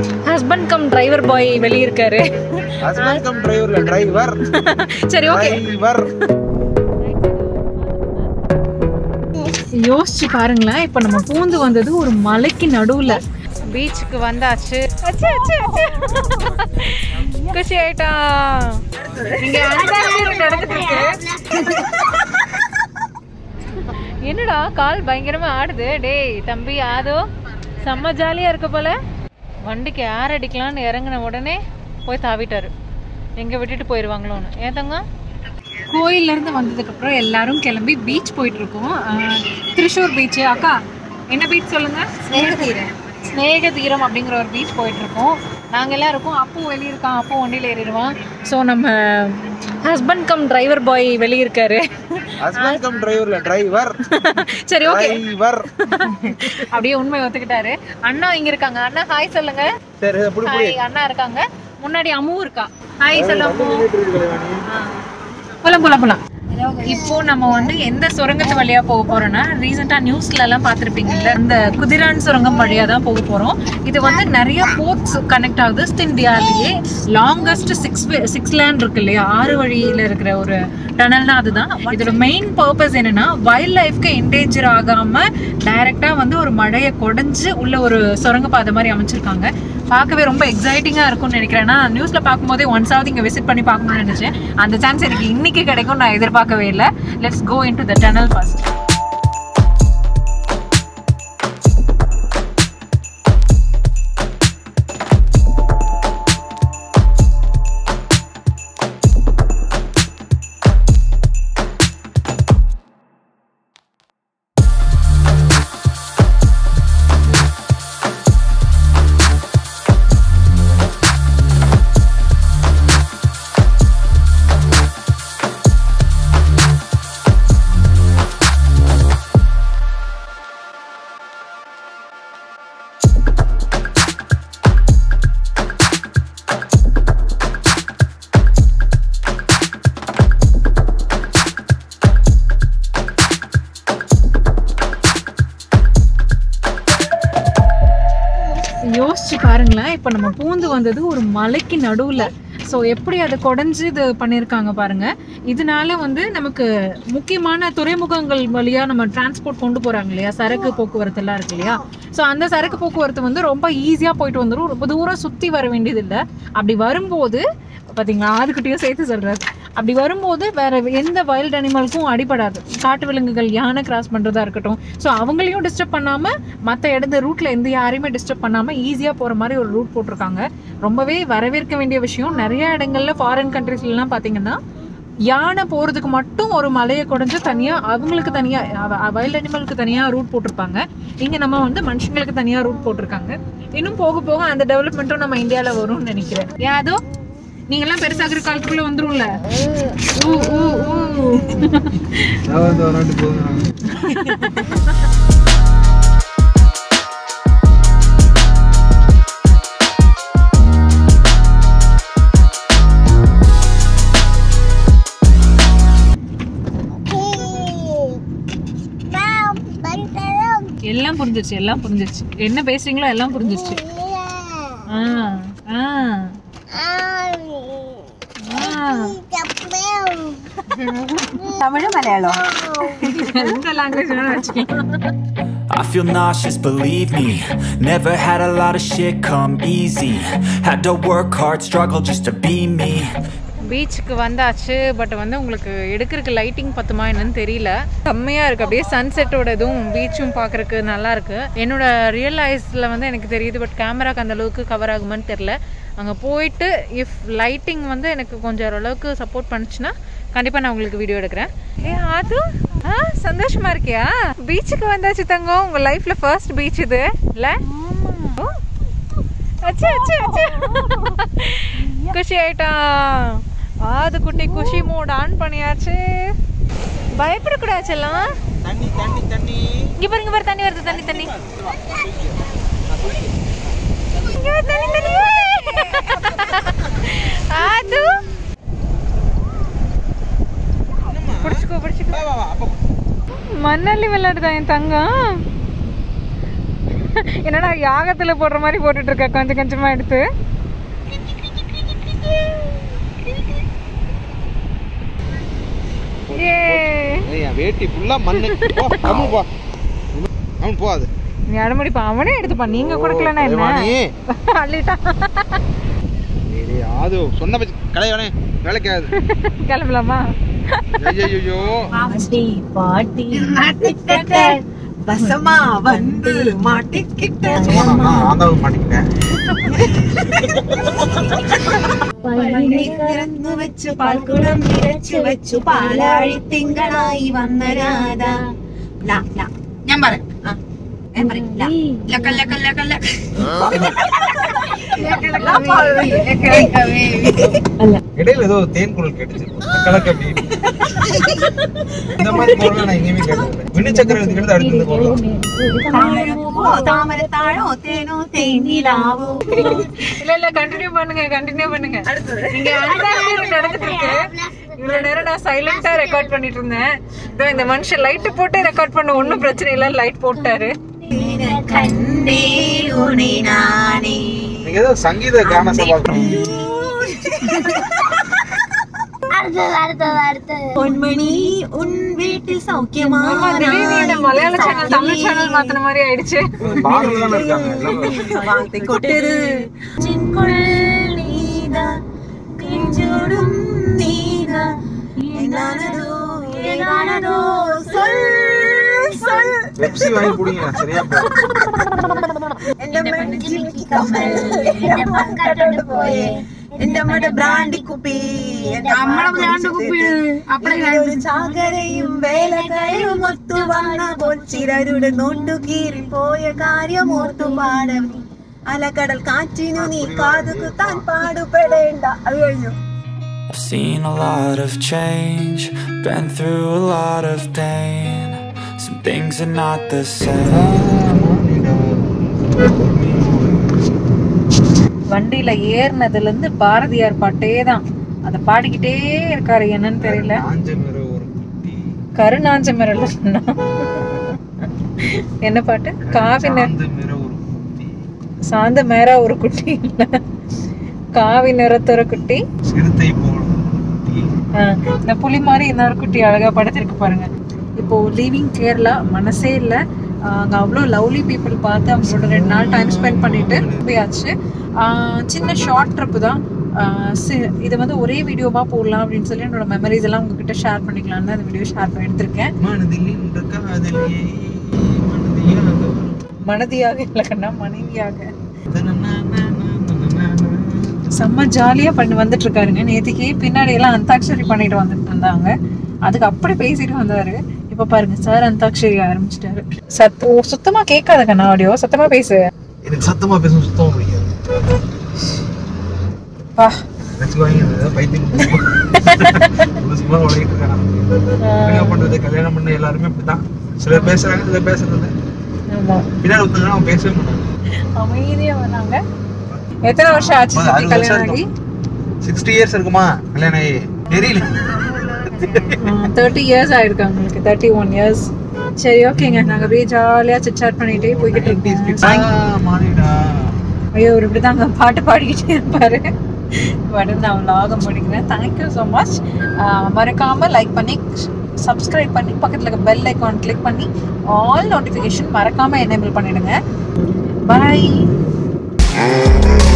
Husband come driver பாய் வெளிய இருக்காரு ஹஸ்பண்ட் கம் டிரைவர் டிரைவர் சரி ஓகே டிரைவர் யோசிச்சு பாருங்களேன் இப்போ நம்ம பூந்து வந்தது ஒரு மலைக்கு நடுவுல பீச்சுக்கு வந்தாச்சு அச்சு, அச்சு, அச்சு. குஷி ஆயிட்டான் இங்க அன்பாக்சிங் நடந்துட்டு இருக்கு என்னடா கால் பயங்கரமா ஆடுது டேய் தம்பி ஆதோ செம்ம ஜாலியா இருக்க போல வண்டிக்கு ஏர் அடிக்கலாம்னு இறங்கின உடனே போய் தாவிட்டாரு எங்க விட்டுட்டு போயிருவாங்களோன்னு ஏன் தங்கம் கோயில்ல இருந்து வந்ததுக்கு அப்புறம் எல்லாரும் கிளம்பி பீச் போயிட்டு இருக்கோம் ஆஹ், திருஷூர் பீச் அக்கா என்ன பீச் சொல்லுங்க ஸ்நேகதீரம் ஸ்நேகதீரம் அப்படிங்கிற ஒரு பீச் போயிட்டு இருக்கோம் நாங்க எல்லாம் இருக்கோம் அப்போ வெளியே இருக்கான் அப்போ வண்டியில ஏறிடுவான் ஸோ நம்ம ஹஸ்பண்ட் கம் டிரைவர் பாய் வெளியே இருக்காரு ஹஸ்பண்ட் கம் டிரைவர் டிரைவர் சரி ஓகே டிரைவர் அப்படியே உண்மை ஒத்துக்கிட்டாரு அண்ணா இங்க இருக்காங்க அண்ணா ஹாய் சொல்லுங்க சரி இதை புடி புடி ஹாய் அண்ணா இருக்காங்க முன்னாடி அம்மும் இருக்கா ஹாய் சொல்ல அம்மு போலாம் போலாம் போலாம் இப்போ நம்ம வந்து எந்த சுரங்கத்து வழியா போக போறோம்னா ரீசெண்டா நியூஸ்ல எல்லாம் பார்த்திருப்பீங்கல்ல இந்த குதிரான் சுரங்கம் வழியா தான் போக போறோம் இது வந்து நிறைய போர்ட்ஸ் கனெக்ட் ஆகுது வெஸ்ட் இந்தியாலேயே லாங்கஸ்ட் சிக்ஸ் சிக்ஸ் லேண்ட் இருக்கு இல்லையா ஆறு வழியில இருக்கிற ஒரு டனல்னா அதுதான் இதோட மெயின் பர்பஸ் என்னன்னா வைல்ட் லைஃப்க்கு என்டேஞ்சர் ஆகாம டைரக்டா வந்து ஒரு மழையை குடைஞ்சு உள்ள ஒரு சுரங்கப்பாதை மாதிரி அமைச்சிருக்காங்க பார்க்கவே ரொம்ப எக்ஸைட்டிங்கா இருக்கும்னு நினைக்கிறேன் நான் நியூஸ்ல பார்க்கும்போதே ஒன்ஸாவது இங்க விசிட் பண்ணி பார்க்கணும்னு நினைச்சேன் அந்த சான்ஸ் எனக்கு இன்னைக்கு கிடைக்கும் நான் எதிர்பார்க்கவே இல்லை let's go into the tunnel first யோசிச்சு பாருங்களேன் இப்போ நம்ம பூந்து வந்தது ஒரு மலைக்கு நடுவுல ஸோ எப்படி அதை குடஞ்சு இது பண்ணியிருக்காங்க பாருங்க இதனால வந்து நமக்கு முக்கியமான துறைமுகங்கள் வழியா நம்ம டிரான்ஸ்போர்ட் கொண்டு போறாங்க இல்லையா சரக்கு போக்குவரத்து எல்லாம் இருக்கு இல்லையா ஸோ அந்த சரக்கு போக்குவரத்து வந்து ரொம்ப ஈஸியா போயிட்டு வந்துடும் ரொம்ப தூரம் சுத்தி வர வேண்டியது இல்லை அப்படி வரும்போது பாத்தீங்களா ஆதுக்குட்டியும் சேர்த்து சொல்றாரு அப்படி வரும்போது வேற எந்த வைல்ட் அனிமலுக்கும் அடிபடாது காட்டு விலங்குகள் யானை கிராஸ் பண்றதா இருக்கட்டும் ஸோ அவங்களையும் டிஸ்டர்ப் பண்ணாம மற்ற இடத்த ரூட்ல எந்த யாரையுமே டிஸ்டர்ப் பண்ணாம ஈஸியா போற மாதிரி ஒரு ரூட் போட்டிருக்காங்க ரொம்பவே வரவேற்க வேண்டிய விஷயம் நிறைய இடங்கள்ல ஃபாரின் கண்ட்ரீஸ்லாம் பாத்தீங்கன்னா யானை போறதுக்கு மட்டும் ஒரு மலையை குடைஞ்சு தனியா அவங்களுக்கு தனியா வைல்ட் அனிமலுக்கு தனியா ரூட் போட்டிருப்பாங்க இங்க நம்ம வந்து மனுஷங்களுக்கு தனியா ரூட் போட்டிருக்காங்க இன்னும் போக போக அந்த டெவலப்மெண்ட்டும் நம்ம இந்தியால வரும்னு நினைக்கிறேன் யாதோ நீங்கெல்லாம் பெருசாகிற காலத்துக்குள்ள வந்துரும்ல ஊ ஊ ஊ நான் வந்து ஒரு நாட்டு போதும் எல்லாம் புரிஞ்சிருச்சு எல்லாம் புரிஞ்சிருச்சு என்ன பேசுறீங்களோ எல்லாம் புரிஞ்சிருச்சு ஆ ஆ ஆ தமிழ் மலையாளம் எந்த லாங்குவேஜ் வேணாலும் வச்சுக்கலாம் I feel nauseous, believe me Never had a lot of shit come easy Had to work hard, struggle just to be me பீச்சுக்கு வந்தாச்சு பட் வந்து உங்களுக்கு எடுக்கிறதுக்கு லைட்டிங் பத்துமா என்னன்னு தெரியல செம்மையாக இருக்குது அப்படியே சன்செட்டோட இதுவும் பீச்சும் பார்க்குறக்கு நல்லா இருக்கு என்னோட ரியல் ஐஸில் வந்து எனக்கு தெரியுது பட் கேமராக்கு அந்த அளவுக்கு கவர் ஆகுமான்னு தெரில அங்கே போயிட்டு இஃப் லைட்டிங் வந்து எனக்கு கொஞ்சம் ஓரளவுக்கு சப்போர்ட் பண்ணுச்சுன்னா கண்டிப்பாக நான் உங்களுக்கு வீடியோ எடுக்கிறேன் ஏ அது ஆ சந்தோஷமா இருக்கியா பீச்சுக்கு வந்தாச்சு தங்கம் உங்கள் லைஃப்பில் ஃபர்ஸ்ட் பீச் இது இல்லை ஓ அச்சு அச்சு அச்சு குஷி ஆயிட்டான் ஆது குட்டி குஷி மோட் ஆன் பண்ணியாச்சு பயப்படக்கூடாது செல்லம் தண்ணி தண்ணி தண்ணி இங்க பாருங்க பாரு தண்ணி வருது தண்ணி தண்ணி இங்க பாரு, தண்ணி தண்ணி ஆது பிடிச்சுக்கோ பிடிச்சுக்கோ வா வா வா அப்போ மண்ணள்ளி விளையாடுதா என் தங்கம் என்னடா யாகத்துல போடுற மாதிரி போட்டுட்டு இருக்க கொஞ்சம் கொஞ்சமா எடுத்து ஏ ஏய் என் வேட்டி ஃபுல்லா மண்ணு போ கம்மு போ அவன் போகாது நீ அடமடிப்பா அவனே எடுத்துப்பா நீங்க கொடுக்கலன்னா என்ன அள்ளிட்டான் அது சொன்ன பட்ச கடையவனே வேலைக்கு ஆகுது கிளம்பலாமா ஐயோ பாட்டி பாட்டி மாட்டிக்கிட்ட வசமா வந்து மாட்டிக்கிட்ட நான் தான் மாட்டிக்கிட்டேன் திறന്നു വെച്ചു പാൽക്കുടം നിറച്ചു വെച്ചു പാലാഴി തിങ്കളായി വന്ന രാധ ല, ല. ഞാൻ പറയാം ആ, ഞാൻ പറയാം ല. ലക്ക, ലക്ക, ലക്ക, ലക്ക. இடையில ஏதோ தேன் குரல் கேட்டுச்சு கலக்க அப்படி இந்த மாதிரி குரல் நான் எங்கேயுமே கேட்டதில்லை வினு சக்கரவர்த்தி அடுத்து இந்த குரல் താഴമോ താമര താഴോ തേനോ തേനിലാവോ இல்ல இல்ல கண்டினியூ பண்ணுங்க கண்டினியூ பண்ணுங்க இங்க அனிதாக்கு நடந்துட்டு இருக்கு இவ்வளவு நேரம் நான் சைலண்டா ரெக்கார்ட் பண்ணிட்டு இருந்தேன் இதோ இந்த மனுஷன் லைட் போட்டு ரெக்கார்ட் பண்ண ஒண்ணும் பிரச்சனை இல்ல லைட் போட்டாரு കണ്ടേ ഉണി നാനേ நீங்க ஏதோ சங்கீத கான சபா பொன்மணி உன் வீட்டில் ஆமா, சௌக்கியமா திடீர்னு இந்த மலையாள சேனல் தமிழ் சேனல் மாத்தின மாதிரி ஆயிடுச்சு பாடல் தானே இருக்காங்க எல்லாமே വാർത്ത കൊട്ടത് നീതാ കെഞ്ചോടും നീതാ ഏതാണതോ ഏതാണതോ சொல் சொல் பெப்சி வாங்கி குடிங்க சரியா എന്റെ നെഞ്ചിലേക്ക് കമ്മൽ എന്റെ മക്കട്ടോട് പോയേ എന്റെ അമ്മയുടെ ബ്രാൻഡി കുപ്പി നമ്മളെ ബ്രാൻഡ് കുപ്പി ഒരു ചാകരയും വേലകയും ഒത്തു വന്നപ്പോൾ ചിലരുടെ നോട്ടു കീറിപ്പോയ കാര്യം ഓർത്തു പാടം അലക്കടൽ കാറ്റിനു നീ കാതു കുത്താൻ പാടുപെടേണ്ട അത് കഴിഞ്ഞു I've seen a lot of change, been through a lot of pain. Some things are not the same. வண்டியில ஏறினதுல இருந்து பாரதியார் பாட்டே தான் அதை பாடிக்கிட்டே இருக்காரு என்னன்னு தெரியல காஞ்ச மிர ஒரு குட்டி கருணாஞ்ச மிரல சொன்னா என்ன பாட்டு காவி நெ- காஞ்ச மிர ஒரு குட்டி சாந்த மேரா ஒரு குட்டி இல்ல காவி நிறத்தொரு குட்டி சிறுத்தை போல ஒரு குட்டி ஆ, இந்த புலி மாதிரி இன்னொரு குட்டி அழகா படுத்திருக்கு பாருங்க இப்போ லீவிங் கேரளா மனசே இல்லை அங்கே அவ்வளோ லவ்லி பீப்புள் பார்த்து அவங்களோட ரெண்டு நாள் டைம் ஸ்பெண்ட் பண்ணிட்டு போயாச்சு ஆ, சின்ன ஷார்ட் ட்ரிப்பு தான் ஆ, சி- இது வந்து ஒரே வீடியோவாக போடலாம் அப்படின்னு சொல்லி என்னோட மெமரிஸ் எல்லாம் உங்ககிட்ட ஷேர் பண்ணிக்கலாம்னு அந்த வீடியோ ஷேர் பண்ணி எடுத்திருக்கேன் மனதில் நின்ற காதலியே மனதியாக மனதியாக இல்லை கண்ணா மனைவியாக தனநானா செம்ம ஜாலியா பண்ணி வந்துட்டு இருக்காருங்க நேத்திக்கு பின்னாடி எல்லாம் அந்தாக்ஷரி பண்ணிட்டு வந்துட்டு இருந்தாங்க அதுக்கு அப்படி பேசிட்டு வந்தாரு இப்ப பாருங்க சார் அந்தாக்ஷரி ஆரம்பிச்சிட்டாரு சத் ஓ, சுத்தமா கேட்காத கண்ணா ஆடியோ சத்தமா பேசு எனக்கு சத்தமா பேச சுத்தமா பிடிக்காது வா வச்சுக்குவாங்க ஏதோ பைத்தியம் சும்மா உலகிட்டு இருக்காங்க என்ன பண்றது கல்யாணம் பண்ண எல்லாருமே இப்படிதான் சிலர் பேசுறாங்க சிலர் பேசுறது இல்ல. ஆமா பின்னாடி ஒருத்தங்க அவன் பேசவே மாட்டாங்க அமைதியா வந்தாங்க எத்தனை வருஷம் ஆச்சு ஒரு சித்தி அறுபது வருஷம் கல்யாணம் ஆகி சிக்ஸ்டி இயர்ஸ் இருக்குமா கல்யாணம் ஆகி தெரியல தேர்ட்டி இயர்ஸ் ஆயிருக்கு உங்களுக்கு தேர்ட்டி ஒன் இயர்ஸ் சரி ஓகேங்க நாங்க அப்படியே ஜாலியா சிட் பண்ணிட்டே போய்கிட்டு இருக்கோம் மாறிடா ஐயோ இவர் இப்படிதாங்க பாட்டு பாடிக்கிட்டே இருப்பாரு பட் நான் vlog முடிக்கிறேன் தேங்க்யூ ஸோ மச் மறக்காம லைக் பண்ணி சப்ஸ்கிரைப் பண்ணி பக்கத்தில் இருக்க பெல் ஐக்கான் கிளிக் பண்ணி ஆல் நோட்டிஃபிகேஷன் மறக்காம எனேபிள் பண்ணிடுங்க பாய்